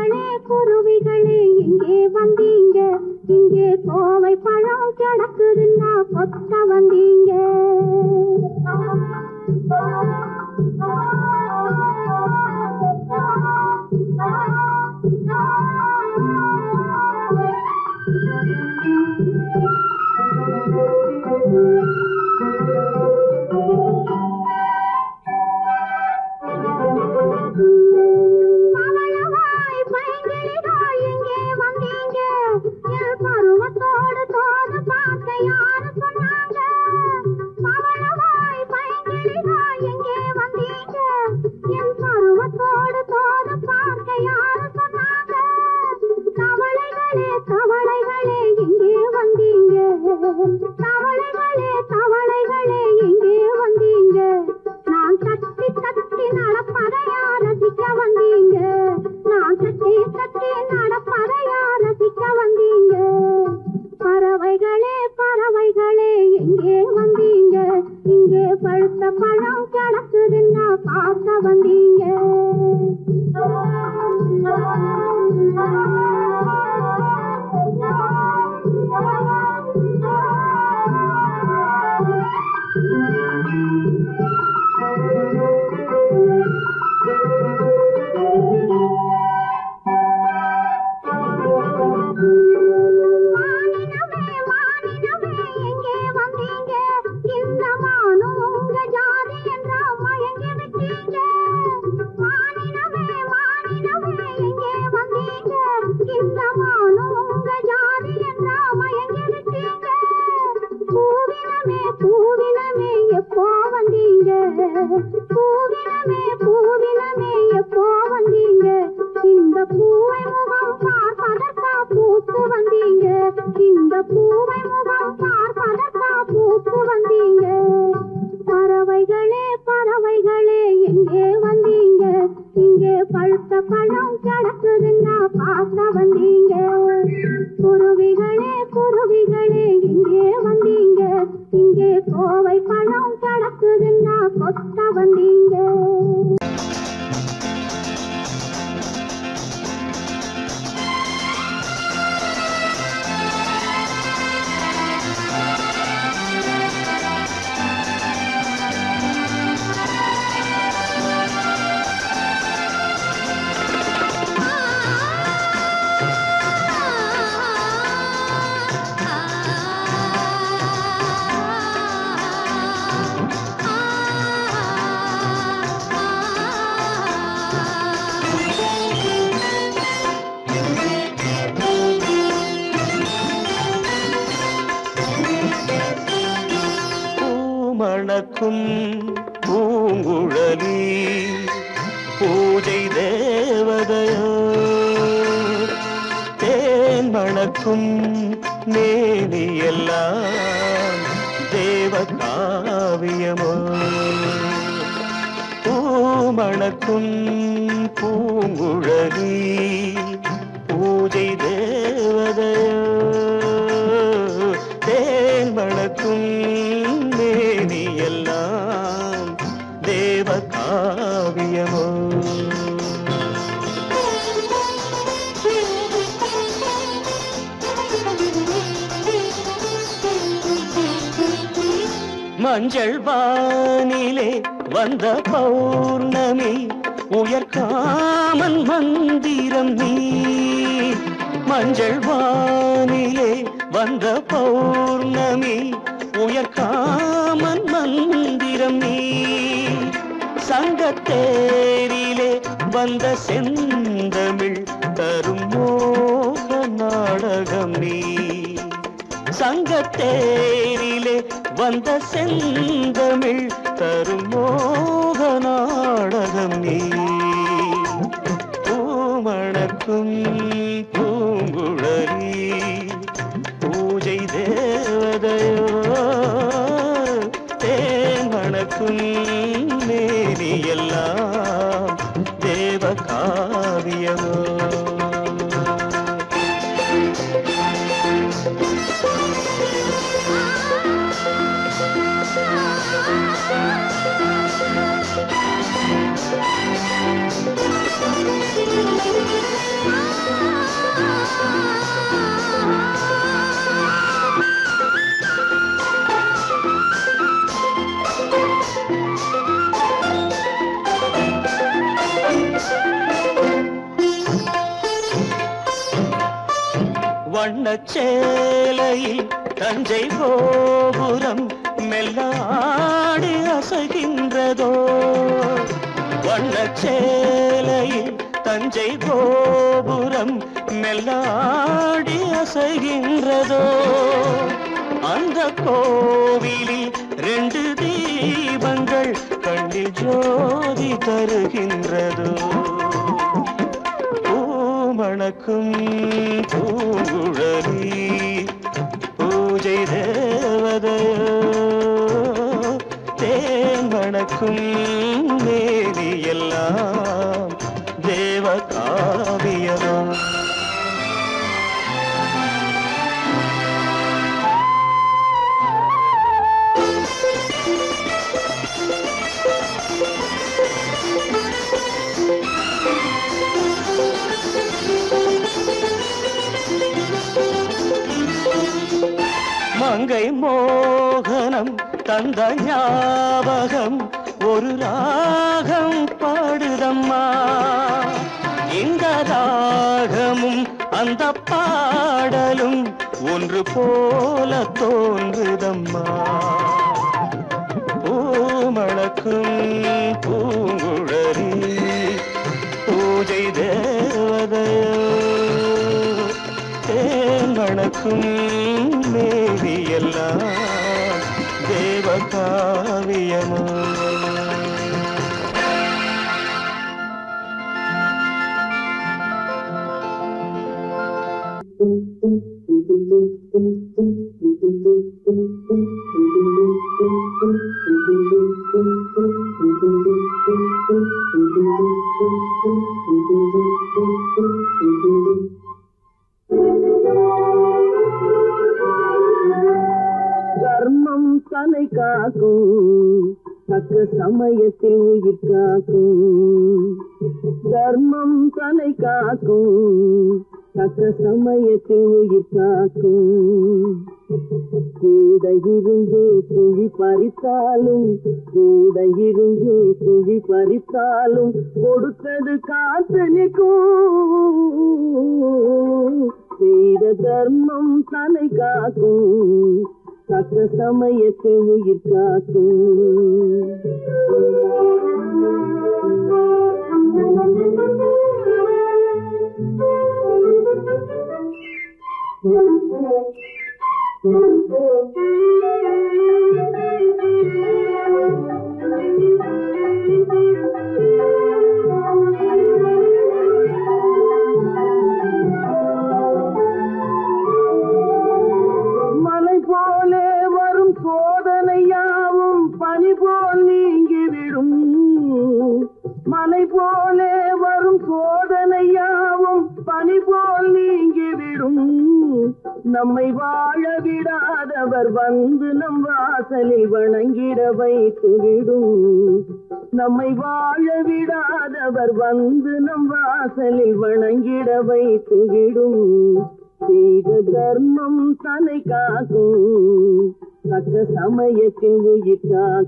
எங்கே வந்தீங்க என் பருவத்தோடு தோத பார்க்க யாரு சொன்னாங்க தவளைகளே தவளைகளே எங்கே வந்தீங்க தவளைகளே தவளைகளே எங்கே வந்தீங்க நான் தட்டி தட்டி நடப்பதையா ரசிக்க வந்தீங்க நான் தட்டி தட்டி நடப்பதையா ரசிக்க வந்தீங்க பறவைகளே பறவைகளே எங்கே வந்தீங்க இங்கே பழுத்த பழம் கிடக்குதுன்னா பார்க்க வந்தீங்க மானினமே மானினமே எங்கே வந்தீங்க இந்த மானும் உங்க ஜாதி என்றா மயங்கி விட்டீங்க மானினமே மானினமே எங்கே வந்தீங்க இந்த மானும் உங்க ஜாதி என்றா மயங்கி விட்டீங்க பூவினமே பூவினமே எப்போ வந்தீங்க பூவினமே பூவினமே எப்போ வந்தீங்க இந்த பூவை முகம் பார்ப்பதற்கா பூத்து வந்தீங்க இந்த பூவை முகம் பார்ப்பதற்கா பூத்து வந்தீங்க பறவைகளே பறவைகளே எங்கே வந்தீங்க இங்கே பழுத்த பழம் கிடக்குதுன்னா பார்க்க வந்தீங்க குருவிகளே குருவிகளே எங்கே வந்தீங்க இங்கே கோவை பழம் கிடக்குதுன்னா கொத்த வந்தீங்க பூமணக்கும் பூங்குழலி பூஜை தேவதையோ தேன் மணக்கும் மேனியெல்லாம் தேவ காவியமோ பூமணக்கும் பூங்குழலி பூஜை தேவதையோ தேன் மணக்கும் மேனி எல்லாம் தேவ காவியமோ மஞ்சள் வானிலே வந்த பௌர்ணமி உயர்காமன் மந்திரம் நீ மஞ்சள் வானிலே வந்த பௌர்ணமி உயர்காமன் மந்திரம் நீ சங்கத்தேரிலே வந்த செந்தமிழ் தரும் மோக நாடகம் நீ சங்கத்தேரிலே வந்த செந்தமிழ் தரும் மோக நாடகம் நீ பூமணக்கும் பூங்குழலி பூஜை தேவதையோ தேன் மணக்கும் மேனி எல்லாம் தேவ காவியமோ வண்ணச்சேலையில் தஞ்சை கோபுரம் மெல்லாடி அசைகின்றதோ வண்ணச்சேலையில் தஞ்சை கோபுரம் மெல்லாடி அசைகின்றதோ அந்த கோவிலில் ரெண்டு தீபங்கள் கண்ணில் ஜோதி தருகின்றதோ பூமணக்கும் பூங்குழலி பூஜை தேவதையோ தேன் மணக்கும் மேனி எல்லாம் தேவ காவியமோ மங்கை மோகனம் தந்த ஞாபகம் ஒரு ராகம் பாடுதம்மா இந்த ராகமும் அந்த பாடலும் ஒன்று போல தோன்றுதம்மா பூமணக்கும் பூங்குழலி பூஜை தேவதையோ தேன் மணக்கும் மேவி எல்லாம் தேவ காவியமோ தர்மம் தலை காக்கும் தக்க சமயத்தில் உயிர் காக்கும் தர்மம் தலை காக்கும் தக்க சமயத்தில் உயிர் காக்கும் கூட இருந்தே குழி பறித்தாலும் கூட இருந்தே குழி பறித்தாலும் கொடுத்தது காத்து நிற்கும் செய்த தர்மம் தலை காக்கும் தக்க சமயத்தில் உயிர் மலை போலே வரும் சோதனையாவும் பனி போல் நீங்கிவிடும் மலை போலே வரும் சோதனையாவும் பனி போல் நீங்கிவிடும் நம்மை வாழ விடாதவர் வந்து நம் வாசலில் வணங்கிட வைத்து விடும் நம்மை வாழ விடாதவர் வந்து நம் வாசலில் வணங்கிட வைத்து விடும் செய்த தர்மம் தலை காக்கும் தக்க சமயத்தில் உயிர்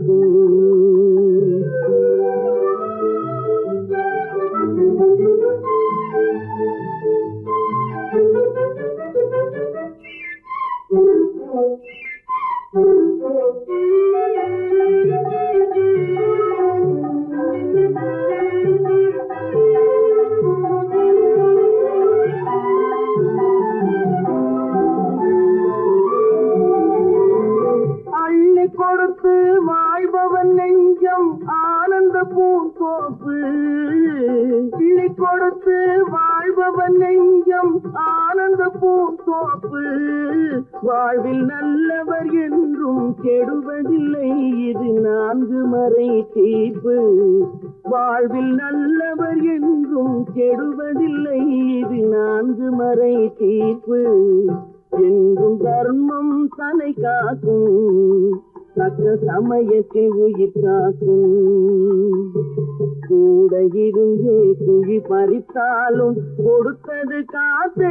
அள்ளி கொடுத்து வாழ்பவன் நெஞ்சம் ஆனந்த பூந்தோப்பு கிள்ளி கொடுத்து வாழ்பவன் நெஞ்சம் ஆனந்த பூந்தோப்பு வாழ்வில் நல்லவர் என்றும் கெடுவதில்லை இது நான்கு மறை தீர்ப்பு வாழ்வில் நல்லவர் என்றும் கெடுவதில்லை இது நான்கு மறை தீர்ப்பு என்றும் தர்மம் தலை காக்கும் தக்க சமயத்தில் உயிர் காக்கும் கூட இருந்தே குழி பறித்தாலும் கொடுத்தது காத்து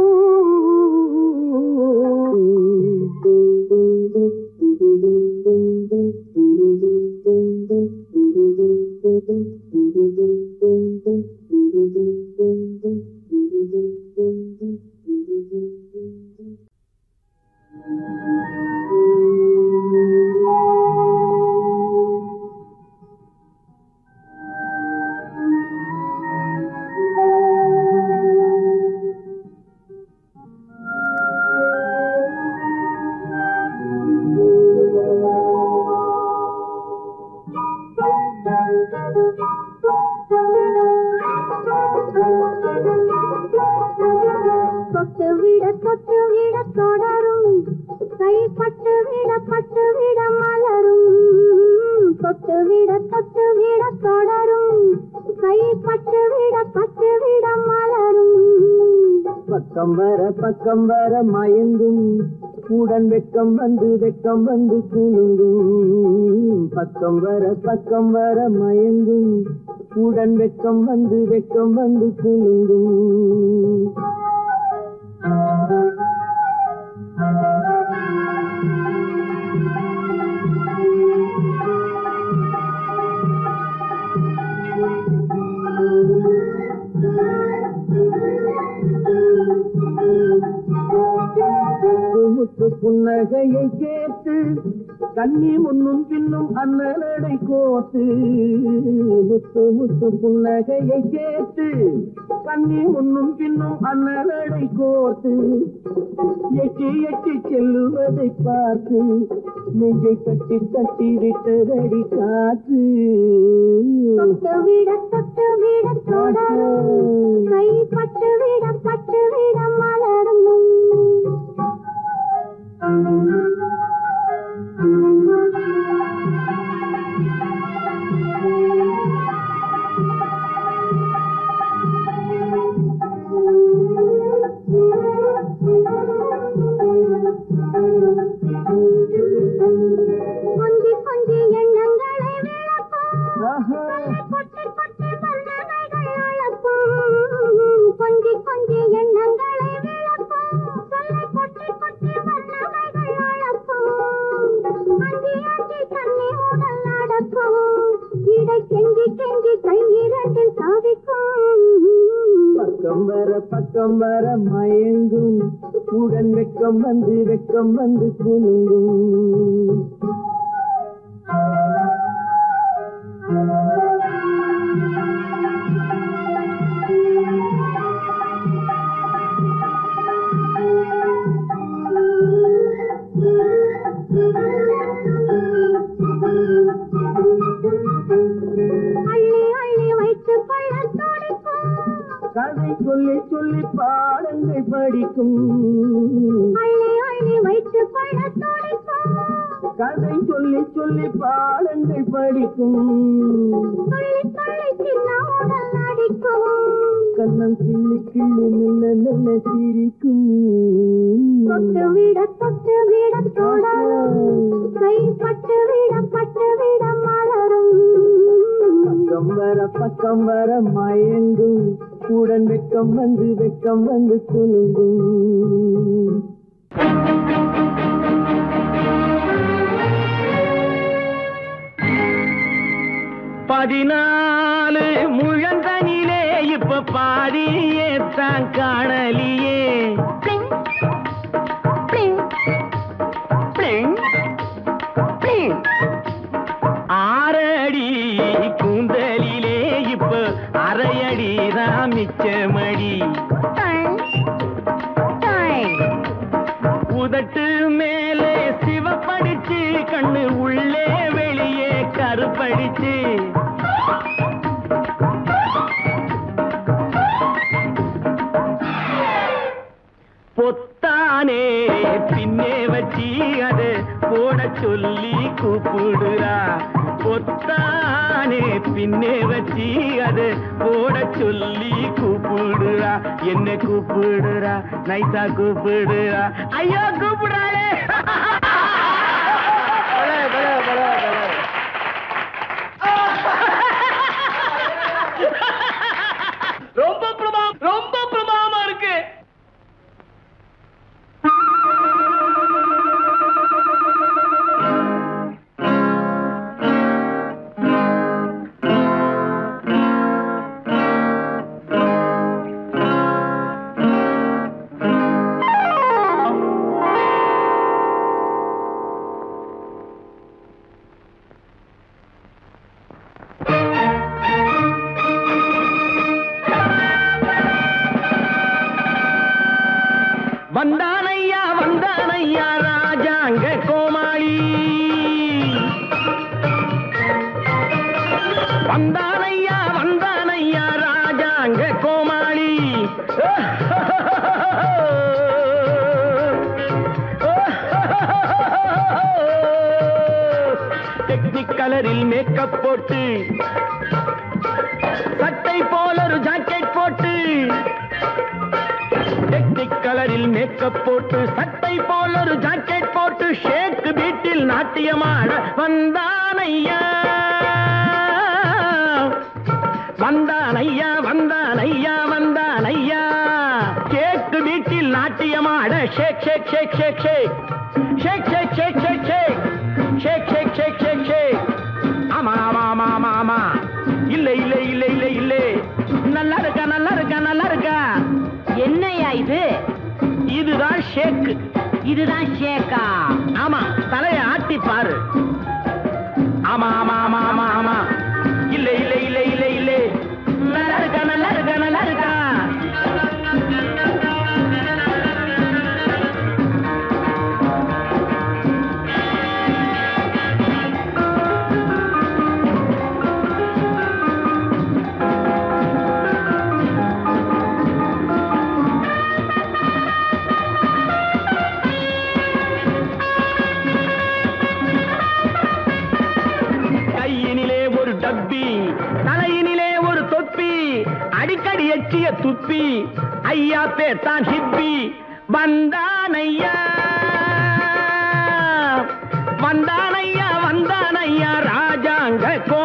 நிற்கும் Thank you. தொட்டு விட தொட்டு விட தொடரும் கைப்பட்டு விட பட்டு விட மலரும் தொட்டு விட தொட்டு விட தொடரும் கைப்பட்டு விட பட்டு விட மலரும் பக்கம் வர பக்கம் வர மயங்கும் உடன் வெக்கம் வந்து வெக்கம் வந்து குலுங்கும் பக்கம் வர பக்கம் வர மயங்கும் உடன் வெக்கம் வந்து வெக்கம் வந்து குலுங்கும் முத்து புன்னகையை கேட்டு கண்ணி முன்னும் பின்னும் அண்ணனடை கோத்து முத்து முத்து புன்னகையை கேட்டு கண்ணி முன்னும் பின்னும் அண்ணனடை கோத்து எட்டி எட்டி செல்லுவதை பார்த்து நெஞ்சை கட்டி தட்டி விட்டதடி காற்று தொட்டு விட தொட்டு விட தொடரும் கைப்பட்டு விட பட்டு விட மலரும் கொஞ்சி கொஞ்சி எண்ணங்களை விளக்கும் ஆஹா. கொட்டி கொட்டி வல்லமைகள் அளக்கும் கொஞ்சி கொஞ்சி எண்ணங்களை விளக்கும் சொல்லை கொட்டி கொட்டி வல்லமைகள் அளக்கும் அஞ்சி அஞ்சி தண்ணி உடல் அடக்கும் இடை கெஞ்சி கெஞ்சி கையிரண்டில் சாதிக்கும் பக்கம் வர பக்கம் வர மயங்கும் உடன் வெக்கம் வந்து வெக்கம் வந்து குலுங்கும் அள்ளி அள்ளி வைத்து கொள்ள துடிக்கும் கதை சொல்லி சொல்லி பாடங்கள் படிக்கும் அள்ளி அள்ளி வைத்து கொள்ள துடிக்கும் கதை சொல்லி சொல்லி பாடங்கள் படிக்கும் துள்ளி துள்ளி சின்ன உடல் அடிக்கும் கண்ணம் கிள்ளி கிள்ளி மெல்ல மெல்ல சிரிக்கும் தொட்டு விட தொட்டு விட தொடரும் கைப்பட்டு விட பட்டு விட மலரும் பக்கம் வர பக்கம் வர மயங்கும் உடன் வெக்கம் வந்து வெக்கம் வந்து குலுங்கும் பதினாலு முழந்தனிலே இப்ப பாடியே தான் காணலியே பிளிங், பிளிங், பிளிங். ஆறடி கூந்தலிலே இப்ப அரையடி தான் மிச்சமடி உதட்டு மேலே சிவப்படிச்சு கண்ணு உள்ளே வெளியே கருப்படிச்சு பொத்தானே பின்னே வச்சு அது போட சொல்லி கூப்பிடுறா பொத்தானே பின்னே வச்சு அது போட சொல்லி கூப்பிடுறா என்ன கூப்பிடுறா நைசா கூப்பிடுறா ஐயோ கூப்பிடுறாளே பலே, பலே, பலே, பலே. ரொம்ப பிரபா- ரொம்ப பிரபாவமா இருக்கு டெக்னிக் கலரில் மேக்கப் போட்டு சட்டை போல ஒரு ஜாக்கெட் போட்டு டெக்னிக் கலரில் மேக்கப் போட்டு சட்டை போல ஒரு ஜாக்கெட் போட்டு ஷேக் வீட்டில் நாட்டியமாட வந்தானையா வந்தான் ஐயா வந்தான் ஐயா வந்தான் ஐயா கேக்கு வீட்டில் நாட்டியமாட ஷேக் ஷேக் ஷேக் ஷேக் ஷேக் ஷேக் ஷேக் ஷேக் ஷேக் ஷேக் ஷேக் ஷேக் ஷேக் ஷேக் ஷேக் ஆமா ஆமா ஆமா ஆமா ஆமா இல்ல இல்ல இல்ல இல்ல இல்ல நல்லா இருக்கா நல்லா இருக்கா நல்லா இருக்கா என்னையா இது இதுதான் ஷேக் இதுதான் ஷேக்கா ஆமா தலைய ஆட்டி பாரு ஆமா ஆமா ஆமா ஆமா ஆமா இல்ல இல்ல இல்ல இல்ல இல்ல நல்லா இருக்கா நல்லா இருக்கா நல்லா இருக்கா கையினிலே ஒரு டப்பி தலையினிலே ஒரு தொப்பி அடிக்கடி எச்சிய துப்பி ஐயா பேர் தான் ஹிப்பி வந்தான் ஐயா வந்தான் ஐயா வந்தான் ஐயா ராஜாங்க கோ